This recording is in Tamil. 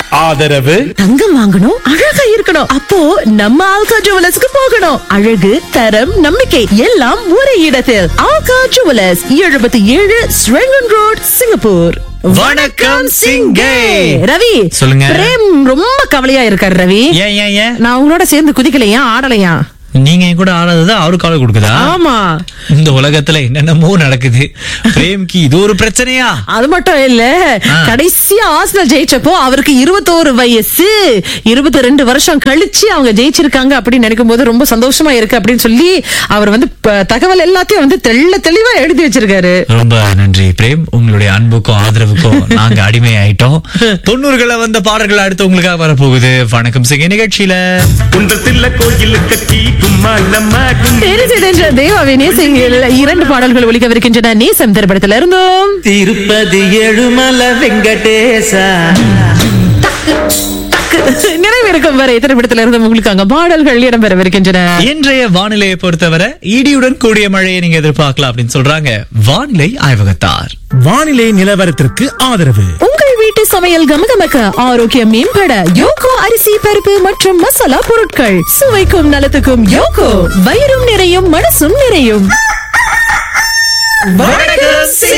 ஆதரவு தங்கம் வாங்கணும் அழகா இருக்கணும் அப்போ நம்ம ஆல்கா ஜுவலர்ஸ்க்கு போகணும் அழகு தரம் நம்பிக்கை எல்லாம் ஒரே இடத்தில் ஆல்கா ஜுவலர்ஸ் எழுபத்தி ஏழு ஸ்ரெங்கன் ரோட் சிங்கப்பூர் வணக்கம், சிங்கை. ரவி சொல்லுங்க. பிரேம் ரொம்ப கவலையா இருக்காரு ரவி ஏன் ஏன் ஏன் நான் உங்களோட சேர்ந்து குதிக்கலையா ஆடலையா நீங்க என் கூட ஆடாதது அவருக்கு கால் கொடுக்குதா ஆமா இந்த உலகத்துல என்னென்னமோ நடக்குது பிரேம்க்கு இது ஒரு பிரச்சனையா அது மட்டும் இல்ல ஆ. கடைசியா ஆஸ்னல் ஜெயிச்சப்போ அவருக்கு இருபத்தோரு வயசு இருபத்தி ரெண்டு வருஷம் கழிச்சு அவங்க ஜெயிச்சிருக்காங்க அப்படின்னு நினைக்கும் போது ரொம்ப சந்தோஷமா இருக்கு அப்படின்னு சொல்லி அவர் வந்து ப- தகவல் எல்லாத்தையும் வந்து தெள்ள தெளிவா எழுதி வச்சிருக்காரு ரொம்ப நன்றி பிரேம் உங்களுடைய அன்புக்கும் ஆதரவுக்கும் நாங்க அடிமை ஆயிட்டோம் தொண்ணூறுகளை வந்த பாடல்கள் அடுத்து உங்களுக்காக வரப்போகுது வணக்கம் சிங்க நிகழ்ச்சியில குன்றத்தில் கோயில் கட்டி கும்மாளம்மா குண்டி தெரிஞ்சதென்ற தேவாவின் நேசங்கள் இரண்டு பாடல்கள் ஒலிக்கவிருக்கின்றன நேசம் திரைப்படத்துல இருந்தும் திருப்பதி எழுமல வெங்கடேசா நிறைவேறுக்கும் வரை திரைப்படத்துல இருந்து உங்களுக்கு அங்க பாடல்கள் இடம்பெறவிருக்கின்றன இன்றைய வானிலையை பொறுத்தவரை இடியுடன் கூடிய மழையை நீங்க எதிர்பார்க்கலாம் அப்படின்னு சொல்றாங்க வானிலை ஆய்வகத்தார் வானிலை நிலவரத்திற்கு ஆதரவு உங்கள் வீட்டு சமையல் கமகமக்க ஆரோக்கியம் மேம்பட யோகோ அரிசி பருப்பு மற்றும் மசாலா பொருட்கள் சுவைக்கும் நலத்துக்கும் யோகோ வயிறும் நிறையும் மனசும் நிறையும் வணக்கம்